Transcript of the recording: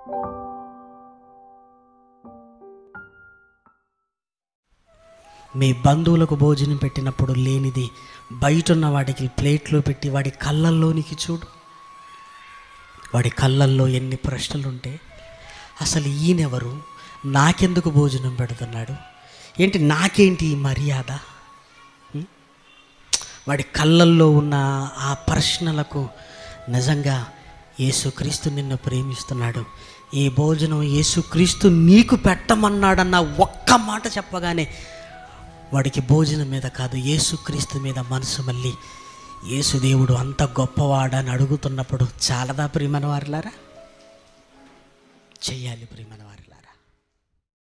మీ బంధువులకు భోజనం పెట్టినప్పుడు లేనిది బయట ఉన్న వాడికి ప్లేట్లో పెట్టి వాడి కళ్ళల్లోనికి చూడు వాడి కళ్ళల్లో ఎన్ని ప్రశ్నలు ఉంటే అసలు ఈయనెవరు నాకెందుకు భోజనం పెడుతున్నాడు ఏంటి నాకేంటి ఈ మర్యాద ఉం? వాడి కళ్ళల్లో ఉన్న ఆ ప్రశ్నలకు నిజంగా యేసుక్రీస్తు నిన్ను ప్రేమిస్తున్నాడు ఈ భోజనం యేసుక్రీస్తు నీకు పెట్టమన్నాడన్న ఒక్క మాట చెప్పగానే వాడికి భోజనం మీద కాదు యేసుక్రీస్తు మీద మనసు మళ్ళీ యేసుదేవుడు అంత గొప్పవాడని అడుగుతున్నప్పుడు చాలదా ప్రియమైన వారిలారా చెయ్యాలి ప్రియమైన వారిలారా